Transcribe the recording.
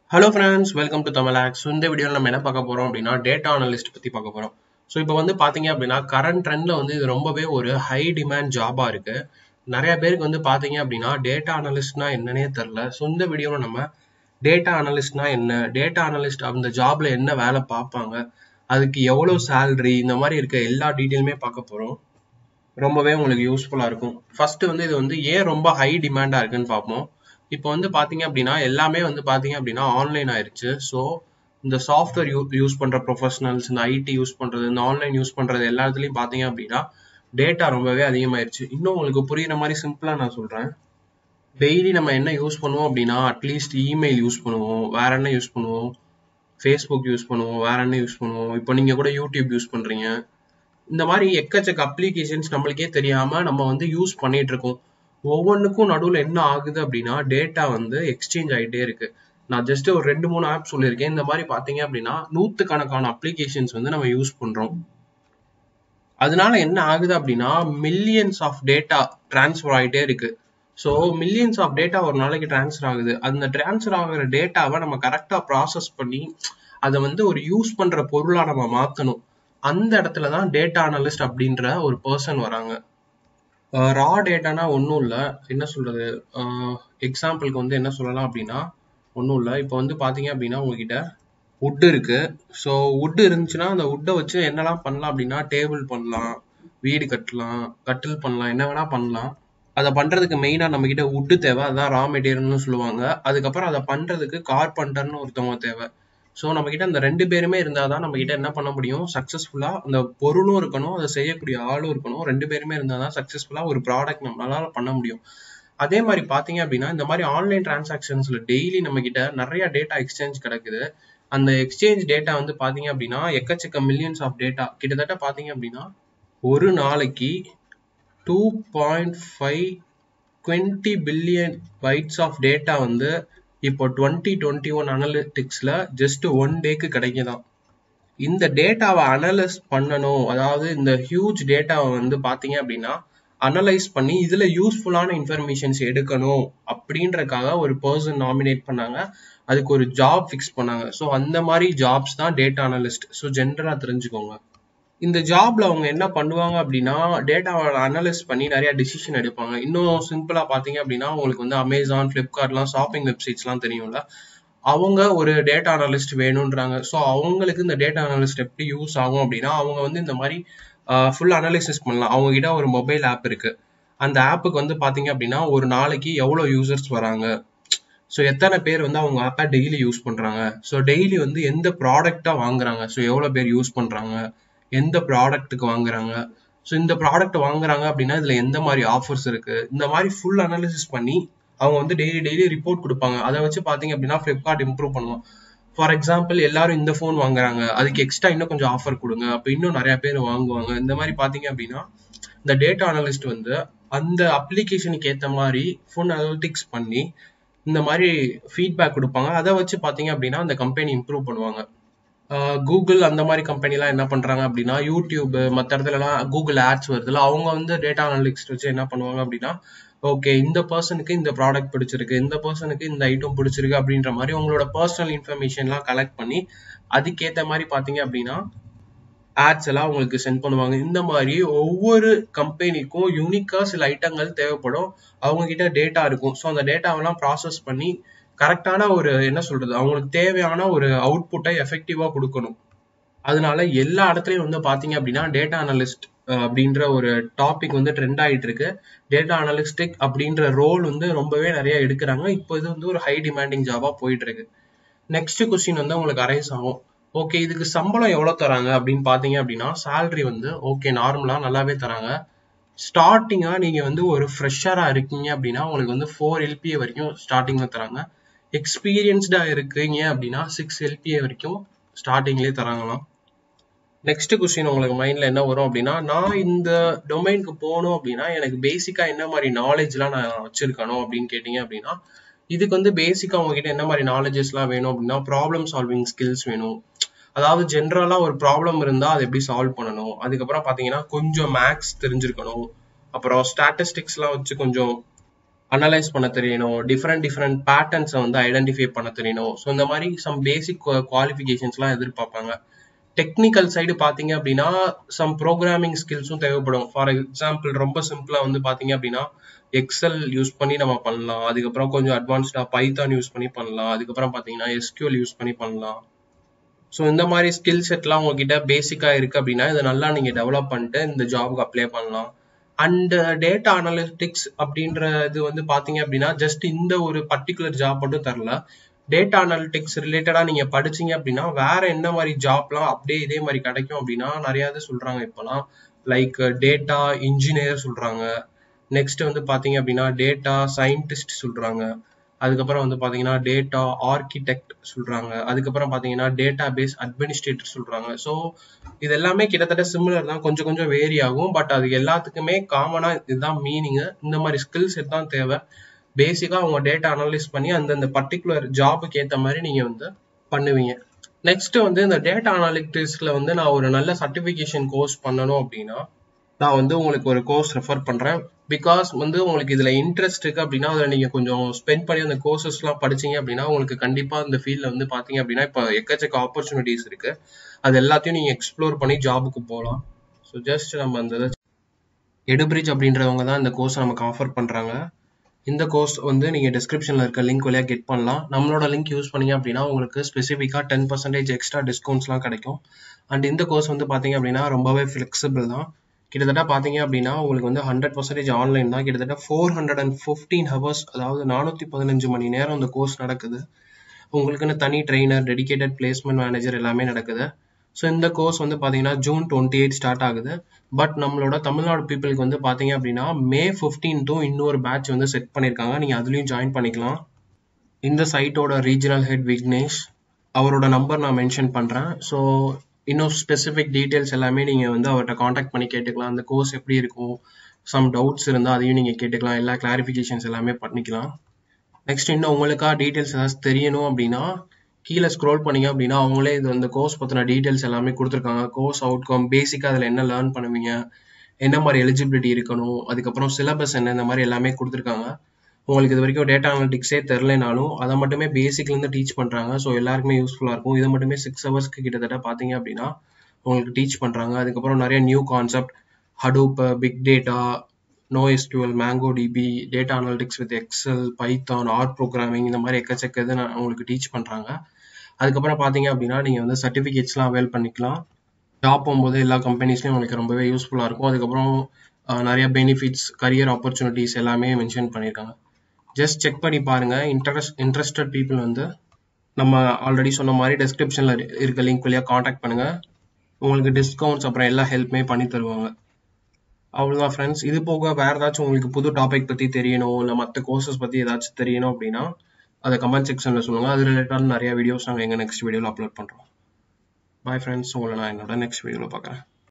hello friends welcome to தமிழாக்ஸ் இந்த வீடியோவில் நம்ம என்ன பார்க்க போகிறோம் அப்படின்னா டேட்டா அனலிஸ்ட் பற்றி பார்க்க போகிறோம் ஸோ இப்போ வந்து பார்த்தீங்க அப்படின்னா கரண்ட் ட்ரெண்டில் வந்து இது ரொம்பவே ஒரு ஹை டிமாண்ட் ஜாபாக இருக்குது நிறைய பேருக்கு வந்து பார்த்தீங்க அப்படின்னா டேட்டா அனலிஸ்ட்னா என்னன்னே தெரில ஸோ இந்த வீடியோவில் நம்ம டேட்டா அனலிஸ்ட்னா என்ன டேட்டா அனலிஸ்ட் அந்த ஜாப்ல என்ன வேலை பார்ப்பாங்க அதுக்கு எவ்வளோ சேலரி இந்த மாதிரி இருக்க எல்லா டீட்டெயிலுமே பார்க்க போகிறோம் ரொம்பவே உங்களுக்கு யூஸ்ஃபுல்லாக இருக்கும் ஃபர்ஸ்ட் வந்து இது வந்து ஏன் ரொம்ப ஹை டிமாண்டாக இருக்குன்னு பார்ப்போம் இப்போ வந்து பார்த்தீங்க அப்படின்னா எல்லாமே வந்து பார்த்தீங்க அப்படின்னா ஆன்லைன் ஆயிருச்சு ஸோ இந்த சாஃப்ட்வேர் யூ யூஸ் பண்ணுற ப்ரொஃபஷனல்ஸ் இந்த ஐடி யூஸ் பண்ணுறது இந்த ஆன்லைன் யூஸ் பண்ணுறது எல்லாத்துலேயும் பார்த்தீங்க அப்படின்னா டேட்டா ரொம்பவே அதிகமாயிருச்சு இன்னும் உங்களுக்கு புரியுற மாதிரி சிம்பிளாக நான் சொல்கிறேன் டெய்லி நம்ம என்ன யூஸ் பண்ணுவோம் அப்படின்னா அட்லீஸ்ட் இமெயில் யூஸ் பண்ணுவோம் வேற என்ன யூஸ் பண்ணுவோம் ஃபேஸ்புக் யூஸ் பண்ணுவோம் வேற என்ன யூஸ் பண்ணுவோம் இப்போ நீங்கள் கூட யூடியூப் யூஸ் பண்ணுறீங்க இந்த மாதிரி எக்கச்சக்க அப்ளிகேஷன்ஸ் நம்மளுக்கே தெரியாம நம்ம வந்து யூஸ் பண்ணிட்டு இருக்கோம் ஒவ்வொன்றுக்கும் நடுவில் என்ன ஆகுது அப்படின்னா டேட்டா வந்து எக்ஸ்சேஞ்ச் ஆகிட்டே இருக்கு நான் ஜஸ்ட் ஒரு ரெண்டு மூணு ஆப் சொல்லியிருக்கேன் இந்த மாதிரி பார்த்தீங்க அப்படின்னா நூற்றுக்கணக்கான அப்ளிகேஷன்ஸ் வந்து நம்ம யூஸ் பண்றோம் அதனால என்ன ஆகுது அப்படின்னா மில்லியன்ஸ் ஆஃப் டேட்டா டிரான்ஸ்ஃபர் ஆகிட்டே இருக்கு ஸோ மில்லியன்ஸ் ஆஃப் டேட்டா ஒரு நாளைக்கு டிரான்ஸ்ஃபர் ஆகுது அந்த டிரான்ஸ்ஃபர் ஆகிற டேட்டாவை நம்ம கரெக்டாக ப்ராசஸ் பண்ணி அதை வந்து ஒரு யூஸ் பண்ற பொருளாக நம்ம மாற்றணும் அந்த இடத்துல தான் டேட்டா அனலிஸ்ட் அப்படின்ற ஒரு பர்சன் வராங்க ரா டேட்டானா ஒன்றும் இல்லை என்ன சொல்றது எக்ஸாம்பிளுக்கு வந்து என்ன சொல்லலாம் அப்படின்னா ஒன்றும் இல்லை இப்போ வந்து பார்த்தீங்க அப்படின்னா உங்ககிட்ட wood இருக்கு ஸோ wood இருந்துச்சுன்னா அந்த wood வச்சு என்னெல்லாம் பண்ணலாம் அப்படின்னா டேபிள் பண்ணலாம் வீடு கட்டலாம் கட்டில் பண்ணலாம் என்ன வேணா பண்ணலாம் அதை பண்றதுக்கு மெயினாக நம்ம கிட்ட wood தேவை அதான் ரா மெட்டீரியல்னு சொல்லுவாங்க அதுக்கப்புறம் அதை பண்றதுக்கு கார்பெண்டர்னு ஒருத்தவங்க தேவை ஸோ நம்ம கிட்ட அந்த ரெண்டு பேருமே இருந்தால் தான் நம்ம கிட்ட என்ன பண்ண முடியும் சக்ஸஸ்ஃபுல்லாக அந்த பொருளும் இருக்கணும் அதை செய்யக்கூடிய ஆளும் இருக்கணும் ரெண்டு பேருமே இருந்தால் தான் சக்ஸஸ்ஃபுல்லாக ஒரு ப்ராடக்ட் நம்மளால பண்ண முடியும் அதே மாதிரி பார்த்தீங்க அப்படின்னா இந்த மாதிரி ஆன்லைன் டிரான்சாக்ஷன்ஸ்ல டெய்லி நம்ம கிட்ட நிறைய டேட்டா எக்ஸ்சேஞ்ச் கிடக்குது அந்த எக்ஸ்சேஞ்ச் டேட்டா வந்து பார்த்தீங்க அப்படின்னா எக்கச்சக்க மில்லியன்ஸ் ஆஃப் டேட்டா கிட்டத்தட்ட பார்த்தீங்க அப்படின்னா ஒரு நாளைக்கு two point five twenty billion bytes of data வந்து இப்போ டுவெண்ட்டி டுவெண்ட்டி ஒன் அனலிட்டிக்ஸ்ல ஜஸ்ட் ஒன் டேக்கு கிடைக்குதான் இந்த டேட்டாவை அனலைஸ் பண்ணணும் அதாவது இந்த ஹியூஜ் டேட்டாவை வந்து பாத்தீங்க அப்படின்னா அனலைஸ் பண்ணி இதுல யூஸ்ஃபுல்லான இன்ஃபர்மேஷன்ஸ் எடுக்கணும் அப்படின்றக்காக ஒரு பர்சன் நாமினேட் பண்ணாங்க அதுக்கு ஒரு ஜாப் ஃபிக்ஸ் பண்ணாங்க ஸோ அந்த மாதிரி ஜாப்ஸ் தான் டேட்டா அனலிஸ்ட் ஸோ ஜென்ரலா தெரிஞ்சுக்கோங்க இந்த ஜாப்ல அவங்க என்ன பண்ணுவாங்க அப்படின்னா டேட்டாவை அனலைஸ் பண்ணி நிறைய டிசிஷன் எடுப்பாங்க இன்னும் சிம்பிளா பாத்தீங்க அப்படின்னா உங்களுக்கு வந்து அமேசான் பிளிப்கார்ட்லாம் ஷாப்பிங் வெப்சைட்ஸ்லாம் தெரியும்ல அவங்க ஒரு டேட்டா அனலிஸ்ட் வேணுன்றாங்க ஸோ அவங்களுக்கு இந்த டேட்டா அனலிஸ்ட் எப்படி யூஸ் ஆகும் அப்படின்னா அவங்க வந்து இந்த மாதிரி ஃபுல் அனலிசிஸ் பண்ணலாம் அவங்க கிட்ட ஒரு மொபைல் ஆப் இருக்கு அந்த ஆப்புக்கு வந்து பாத்தீங்க அப்படின்னா ஒரு நாளைக்கு எவ்வளோ யூசர்ஸ் வராங்க ஸோ எத்தனை பேர் வந்து அவங்க ஆப்பை டெய்லி யூஸ் பண்றாங்க ஸோ டெய்லி வந்து எந்த ப்ராடக்டா வாங்குறாங்க ஸோ எவ்வளோ பேர் யூஸ் பண்றாங்க எந்த ப்ராடக்ட்டுக்கு வாங்குறாங்க ஸோ இந்த ப்ராடக்ட் வாங்குறாங்க அப்படின்னா இதுல எந்த மாதிரி ஆஃபர்ஸ் இருக்கு இந்த மாதிரி ஃபுல் அனாலிசிஸ் பண்ணி அவங்க வந்து டெய்லி டெய்லி ரிப்போர்ட் கொடுப்பாங்க அதை வச்சு பாத்தீங்க அப்படின்னா ஃபிளிப்கார்ட் இம்ப்ரூவ் பண்ணுவோம் ஃபார் எக்ஸாம்பிள் எல்லாரும் இந்த ஃபோன் வாங்குறாங்க அதுக்கு எக்ஸ்ட்ரா இன்னும் கொஞ்சம் ஆஃபர் கொடுங்க அப்போ இன்னும் நிறைய பேர் வாங்குவாங்க இந்த மாதிரி பாத்தீங்க அப்படின்னா இந்த டேட்டா அனலிஸ்ட் வந்து அந்த அப்ளிகேஷனுக்கு ஏற்ற மாதிரி ஃபோன் அனலிட்டிக்ஸ் பண்ணி இந்த மாதிரி ஃபீட்பேக் கொடுப்பாங்க அதை வச்சு பாத்தீங்க அப்படின்னா அந்த கம்பெனி இம்ப்ரூவ் பண்ணுவாங்க கூகுள் அந்த மாதிரி கம்பெனிலாம் என்ன பண்றாங்க அப்படின்னா யூடியூப் மற்ற இடத்துலலாம் கூகுள் ஆட்ஸ் வருதுல அவங்க வந்து டேட்டா அனலிக்ஸ் வச்சு என்ன பண்ணுவாங்க அப்படின்னா ஓகே இந்த பர்சனுக்கு இந்த ப்ராடக்ட் பிடிச்சிருக்கு இந்த பர்சனுக்கு இந்த ஐட்டம் பிடிச்சிருக்கு அப்படின்ற மாதிரி உங்களோட பர்சனல் இன்ஃபர்மேஷன்லாம் கலெக்ட் பண்ணி அதுக்கேற்ற மாதிரி பார்த்தீங்க அப்படின்னா ஆட்ஸ் எல்லாம் உங்களுக்கு சென்ட் பண்ணுவாங்க இந்த மாதிரி ஒவ்வொரு கம்பெனிக்கும் யூனிக்கா சில ஐட்டங்கள் தேவைப்படும் அவங்க கிட்ட டேட்டா இருக்கும் ஸோ அந்த டேட்டாவெல்லாம் ப்ராசஸ் பண்ணி கரெக்டான ஒரு என்ன சொல்றது அவங்களுக்கு தேவையான ஒரு அவுட்புட்டை எஃபெக்டிவா கொடுக்கணும் அதனால எல்லா இடத்துலயும் வந்து பாத்தீங்க அப்படின்னா டேட்டா அனலிஸ்ட் அப்படின்ற ஒரு டாபிக் வந்து ட்ரெண்ட் ஆயிட்டு இருக்கு டேட்டா அனலிஸ்டிக் அப்படின்ற ரோல் வந்து ரொம்பவே நிறைய எடுக்கிறாங்க இப்போ இது வந்து ஒரு ஹை டிமாண்டிங் ஜாபா போயிட்டு இருக்கு நெக்ஸ்ட் கொஸ்டின் வந்து உங்களுக்கு அரைஸ் ஆகும் ஓகே இதுக்கு சம்பளம் எவ்வளவு தராங்க அப்படின்னு பாத்தீங்க அப்படின்னா சேலரி வந்து ஓகே நார்மலா நல்லாவே தராங்க ஸ்டார்டிங்கா நீங்க வந்து ஒரு ஃப்ரெஷரா இருக்கீங்க அப்படின்னா உங்களுக்கு வந்து ஃபோர் எல்பிஏ வரைக்கும் ஸ்டார்டிங்ல தராங்க எக்ஸ்பீரியன்ஸ்டா இருக்கீங்க அப்படின்னா சிக்ஸ் எல்பிஏ வரைக்கும் ஸ்டார்டிங்லேயே தராங்களாம் நெக்ஸ்ட் கொஸ்டின் உங்களுக்கு மைண்ட்ல என்ன வரும் அப்படின்னா நான் இந்த டொமைனுக்கு போகணும் அப்படின்னா எனக்கு பேசிக்கா என்ன மாதிரி நாலேஜ்லாம் நான் வச்சிருக்கணும் அப்படின்னு கேட்டீங்க அப்படின்னா இதுக்கு வந்து பேசிக்கா உங்ககிட்ட என்ன மாதிரி நாலேஜஸ்லாம் வேணும் அப்படின்னா ப்ராப்ளம் சால்விங் ஸ்கில்ஸ் வேணும் அதாவது ஜென்ரலா ஒரு ப்ராப்ளம் இருந்தா அதை எப்படி சால்வ் பண்ணணும் அதுக்கப்புறம் பாத்தீங்கன்னா கொஞ்சம் மேக்ஸ் தெரிஞ்சிருக்கணும் அப்புறம் ஸ்டாட்டிஸ்டிக்ஸ்லாம் வச்சு கொஞ்சம் அனலைஸ் பண்ண தெரியணும் டிஃப்ரெண்ட் டிஃப்ரெண்ட் பேட்டர்ன்ஸை வந்து ஐடென்டிஃபை பண்ண தெரியணும் ஸோ இந்த மாதிரி சம் பேசிக் குவாலிஃபிகேஷன்ஸ்லாம் எதிர்பார்ப்பாங்க டெக்னிக்கல் சைடு பார்த்தீங்க அப்படின்னா சம் ப்ரோக்ராமிங் ஸ்கில்ஸும் தேவைப்படும் ஃபார் எக்ஸாம்பிள் ரொம்ப சிம்பிளாக வந்து பார்த்தீங்க அப்படின்னா எக்ஸல் யூஸ் பண்ணி நம்ம பண்ணலாம் அதுக்கப்புறம் கொஞ்சம் அட்வான்ஸ்டாக பைத்தான் யூஸ் பண்ணி பண்ணலாம் அதுக்கப்புறம் பார்த்தீங்கன்னா எஸ்கியூஎல் யூஸ் பண்ணி பண்ணலாம் ஸோ இந்த மாதிரி ஸ்கில் செட்லாம் உங்ககிட்ட பேசிக்காக இருக்குது அப்படின்னா இதை நல்லா நீங்கள் டெவலப் பண்ணிட்டு இந்த ஜாபுக்கு அப்ளை பண்ணலாம் அண்ட் டேட்டா அனாலிட்டிக்ஸ் அப்படின்ற இது வந்து பார்த்தீங்க அப்படின்னா ஜஸ்ட் இந்த ஒரு பர்டிகுலர் ஜாப் மட்டும் தரல டேட்டா அனாலிட்டிக்ஸ் ரிலேட்டடாக நீங்கள் படிச்சீங்க அப்படின்னா வேற என்ன மாதிரி ஜாப்லாம் அப்படியே இதே மாதிரி கிடைக்கும் அப்படின்னா நிறையா இது சொல்கிறாங்க இப்போலாம் லைக் டேட்டா இன்ஜினியர் சொல்கிறாங்க நெக்ஸ்ட் வந்து பார்த்தீங்க அப்படின்னா டேட்டா சயின்டிஸ்ட் சொல்கிறாங்க அதுக்கப்புறம் வந்து பார்த்தீங்கன்னா டேட்டா ஆர்கிடெக்ட் சொல்கிறாங்க அதுக்கப்புறம் பார்த்தீங்கன்னா டேட்டா பேஸ் அட்மினிஸ்ட்ரேட்டர் சொல்கிறாங்க ஸோ இது எல்லாமே கிட்டத்தட்ட சிமிலர் தான் கொஞ்சம் கொஞ்சம் வேரி ஆகும் பட் அது எல்லாத்துக்குமே காமனாக இதுதான் மீனிங்கு இந்த மாதிரி ஸ்கில்ஸ் தான் தேவை பேசிக்காக உங்கள் டேட்டா அனலைஸ் பண்ணி அந்தந்த பர்டிகுலர் ஜாபுக்கு ஏற்ற மாதிரி நீங்கள் வந்து பண்ணுவீங்க நெக்ஸ்ட் வந்து இந்த டேட்டா அனாலிட்டிக்ஸ்ல வந்து நான் ஒரு நல்ல சர்டிஃபிகேஷன் கோர்ஸ் பண்ணணும் அப்படின்னா நான் வந்து உங்களுக்கு ஒரு கோர்ஸ் ரெஃபர் பண்ணுறேன் பிகாஸ் வந்து உங்களுக்கு இதில் இன்ட்ரெஸ்ட் இருக்குது அப்படின்னா அதில் நீங்கள் கொஞ்சம் ஸ்பெண்ட் பண்ணி அந்த கோர்சஸ்லாம் படிச்சீங்க அப்படின்னா உங்களுக்கு கண்டிப்பாக இந்த ஃபீல்டில் வந்து பார்த்தீங்க அப்படின்னா இப்போ எக்கச்சக்க ஆப்பர்ச்சுனிட்டிஸ் இருக்குது அது எல்லாத்தையும் நீங்கள் எக்ஸ்ப்ளோர் பண்ணி ஜாபுக்கு போகலாம் ஸோ ஜஸ்ட் நம்ம அந்த எடுபிரிட்ஜ் அப்படின்றவங்க தான் இந்த கோர்ஸ் நமக்கு ஆஃபர் பண்ணுறாங்க இந்த கோர்ஸ் வந்து நீங்கள் டிஸ்கிரிப்ஷனில் இருக்க லிங்க் வழியாக கெட் பண்ணலாம் நம்மளோட லிங்க் யூஸ் பண்ணீங்க அப்படின்னா உங்களுக்கு ஸ்பெசிஃபிக்காக டென் பர்சன்டேஜ் எக்ஸ்ட்ரா டிஸ்கவுண்ட்ஸ்லாம் கிடைக்கும் அண்ட் இந்த கோர்ஸ் வந்து பார்த்தீங்க அப்படின்னா ரொம்பவே ஃப்ளெக்சிபிள் தான் கிட்டத்தட்ட பார்த்தீங்க அப்படின்னா உங்களுக்கு வந்து ஹண்ட்ரட் பர்சன்டேஜ் ஆன்லைன் தான் கிட்டத்தட்ட four hundred and fifteen hours அதாவது நானூற்றி பதினஞ்சு மணி நேரம் இந்த கோர்ஸ் நடக்குது உங்களுக்குன்னு தனி ட்ரெயினர் டெடிக்கேட்டட் பிளேஸ்மெண்ட் மேனேஜர் எல்லாமே நடக்குது ஸோ இந்த கோர்ஸ் வந்து பார்த்தீங்கன்னா ஜூன் டுவெண்ட்டி எயிட் ஸ்டார்ட் ஆகுது பட் நம்மளோட தமிழ்நாடு பீப்புளுக்கு வந்து பார்த்தீங்க அப்படின்னா மே ஃபிஃப்டீன்த்தும் இன்னொரு பேட்ச் வந்து செட் பண்ணியிருக்காங்க நீங்கள் அதுலேயும் ஜாயின் பண்ணிக்கலாம் இந்த சைட்டோட ரீஜனல் ஹெட் விக்னேஷ் அவரோட நம்பர் நான் மென்ஷன் பண்ணுறேன் ஸோ இன்னும் ஸ்பெசிஃபிக் டீட்டெயில்ஸ் எல்லாமே நீங்கள் வந்து அவர்கிட்ட காண்டாக்ட் பண்ணி கேட்டுக்கலாம் அந்த கோர்ஸ் எப்படி இருக்கும் சம் டவுட்ஸ் இருந்தால் அதையும் நீங்கள் கேட்டுக்கலாம் எல்லா கிளாரிஃபிகேஷன்ஸ் எல்லாமே பண்ணிக்கலாம் நெக்ஸ்ட் இன்னும் உங்களுக்கா டீட்டெயில்ஸ் ஏதாச்சும் தெரியணும் அப்படின்னா கீழே ஸ்க்ரோல் பண்ணீங்க அப்படின்னா அவங்களே இது அந்த கோர்ஸ் பற்றின டீட்டெயில்ஸ் எல்லாமே கொடுத்துருக்காங்க கோர்ஸ் அவுட்கம் பேசிக்காக அதில் என்ன லேர்ன் பண்ணுவீங்க என்ன மாதிரி எலிஜிபிலிட்டி இருக்கணும் அதுக்கப்புறம் சிலபஸ் என்ன இந்த மாதிரி எல்லாமே கொடுத்துருக்காங்க உங்களுக்கு இது வரைக்கும் டேட்டா அனாலிட்டிக்ஸே தெரிலனாலும் அதை மட்டுமே பேசிக்லேருந்து டீச் பண்ணுறாங்க ஸோ எல்லாருக்குமே யூஸ்ஃபுல்லாக இருக்கும் இது மட்டுமே சிக்ஸ் ஹவர்ஸ்க்கு கிட்டத்தட்ட பார்த்தீங்க அப்படின்னா உங்களுக்கு டீச் பண்ணுறாங்க அதுக்கப்புறம் நிறைய new concept Hadoop big data NoSQL MongoDB data analytics with Excel Python R programming இந்த மாதிரி எக்கச்சக்க இது நான் உங்களுக்கு டீச் பண்ணுறாங்க அதுக்கப்புறம் பார்த்தீங்க அப்படின்னா நீங்கள் வந்து சர்டிஃபிகேட்ஸ்லாம் அவைல் பண்ணிக்கலாம் ஜாப் போகும்போது எல்லா கம்பெனிஸ்லையும் உங்களுக்கு ரொம்பவே யூஸ்ஃபுல்லாக இருக்கும் அதுக்கப்புறம் நிறைய பெனிஃபிட்ஸ் கரியர் ஆப்பர்ச்சுனிட்டிஸ் எல்லாமே மென்ஷன் பண்ணியிருக்காங்க ஜஸ்ட் செக் பண்ணி பாருங்கள் இன்ட்ரெஸ்ட் இன்ட்ரெஸ்டட் பீப்புள் வந்து நம்ம ஆல்ரெடி சொன்ன மாதிரி டெஸ்கிரிப்ஷனில் இருக்க லிங்க் வழியாக காண்டாக்ட் பண்ணுங்கள் உங்களுக்கு டிஸ்கவுண்ட்ஸ் அப்புறம் எல்லா ஹெல்ப்புமே பண்ணி தருவாங்க அவ்வளோதான் ஃப்ரெண்ட்ஸ் இது போக வேறு ஏதாச்சும் உங்களுக்கு புது டாபிக் பற்றி தெரியணும் இல்லை மற்ற கோர்சஸ் பற்றி ஏதாச்சும் தெரியணும் அப்படின்னா அதை கமெண்ட் செக்ஷனில் சொல்லுங்கள் அது ரிலேட்டடான நிறைய வீடியோஸ் நாங்கள் எங்கள் நெக்ஸ்ட் வீடியோவில் அப்லோட் பண்ணுறோம் பாய் ஃப்ரெண்ட்ஸ் உங்களை நான் என்னோட நெக்ஸ்ட் வீடியோவில் பார்க்குறேன்